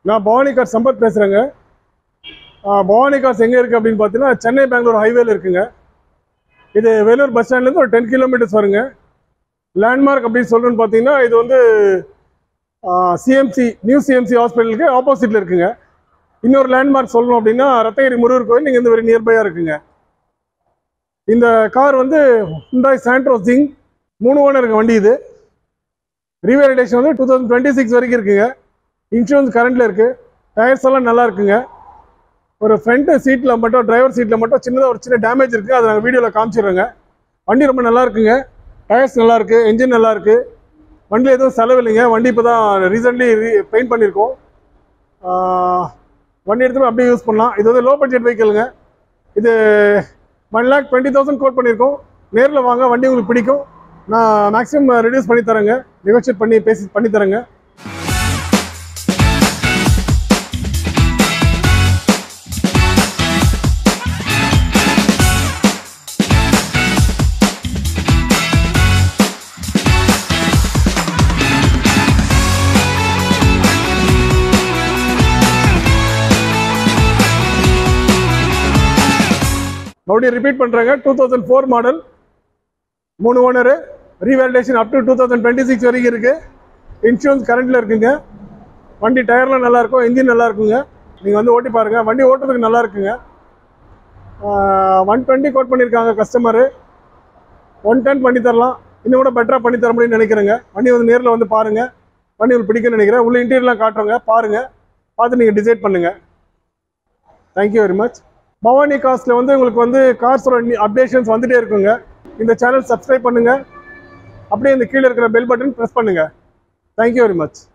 நான் பவானி கார் சம்பத் பேசுகிறேங்க பவானி கார்ஸ் எங்கே இருக்குது அப்படின்னு பார்த்தீங்கன்னா சென்னை பெங்களூர் ஹைவேல இருக்குங்க இது வேலூர் பஸ் ஸ்டாண்ட்லேருந்து ஒரு டென் கிலோமீட்டர்ஸ் வருங்க லேண்ட்மார்க் அப்படின்னு சொல்லணும்னு பார்த்தீங்கன்னா இது வந்து சிஎம்சி நியூ சிஎம்சி ஹாஸ்பிட்டலுக்கு ஆப்போசிட்டில் இருக்குங்க இன்னொரு லேண்ட்மார்க் சொல்லணும் அப்படின்னா ரத்தகிரி முருகர் கோயில் நீங்கள் இந்த வெரி நியர்பையாக இருக்குங்க இந்த கார் வந்து ஹுண்டாய் சாண்ட்ரோ ஜிங் மூணு ஓனர் இருக்க வண்டி இது ரீவேலிடேஷன் வந்து டூ தௌசண்ட் டுவெண்ட்டி சிக்ஸ் வரைக்கும் இருக்குங்க இன்சூரன்ஸ் கரண்ட்டில் இருக்குது டயர்ஸ் எல்லாம் நல்லா இருக்குங்க ஒரு ஃப்ரண்ட் சீட்டில் மட்டும் டிரைவர் சீட்டில் மட்டும் சின்னதாக ஒரு சின்ன டேமேஜ் இருக்குது அதை நாங்கள் வீடியோவில் காமிச்சிடுறோங்க வண்டி ரொம்ப நல்லா இருக்குங்க டயர்ஸ் நல்லா இருக்கு என்ஜின் நல்லா இருக்கு வண்டியில் எதுவும் செலவு இல்லைங்க வண்டி இப்போ தான் ரீசெண்ட்லி பெயிண்ட் பண்ணியிருக்கோம் ஆஹ் வண்டி எடுத்து அப்படியே யூஸ் பண்ணலாம் இது வந்து லோ பட்ஜெட் வெஹிக்கிளுங்க இது one lakh twenty thousand quote பண்ணியிருக்கோம் நேரில் வாங்க வண்டி உங்களுக்கு பிடிக்கும் நான் மேக்ஸிமம் ரெடியூஸ் பண்ணி தரேங்க நெகோஷியேட் பண்ணி பேசி பண்ணி தரேங்க மறுபடியும் ரிப்பீட் பண்ணுறேங்க டூ தௌசண்ட் ஃபோர் மாடல் மூணு owner revalidation up to two thousand twenty six வரைக்கும் இருக்குது இன்சூரன்ஸ் கரண்ட்டில் இருக்குங்க வண்டி டயர்லாம் நல்லா இருக்கும் இன்ஜின் நல்லா இருக்குங்க நீங்கள் வந்து ஓட்டி பாருங்கள் வண்டி ஓட்டுறதுக்கு நல்லா இருக்குங்க ஒன் டுவெண்ட்டி கோட் பண்ணியிருக்காங்க கஸ்டமரு ஒன் டென் பண்ணி தரலாம் இன்னும் கூட பெட்டராக பண்ணி தர முடியும்னு நினைக்கிறேங்க வண்டி வந்து நேரில் வந்து பாருங்கள் வண்டி உங்களுக்கு பிடிக்கும்னு நினைக்கிறேன் உள்ள இன்டீரியர்லாம் காட்டுறோங்க பாருங்கள் பார்த்து நீங்கள் டிசைட் பண்ணுங்கள் தேங்க்யூ வெரி மச் பவானி காஸ்ட்ல வந்து உங்களுக்கு வந்து கார்ஸோட அப்டேஷன்ஸ் வந்துட்டே இருக்குங்க இந்த சேனல் சப்ஸ்கிரைப் பண்ணுங்க அப்படியே இந்த கீழே இருக்கிற பெல் பட்டன் ப்ரெஸ் பண்ணுங்க தேங்க்யூ வெரி மச்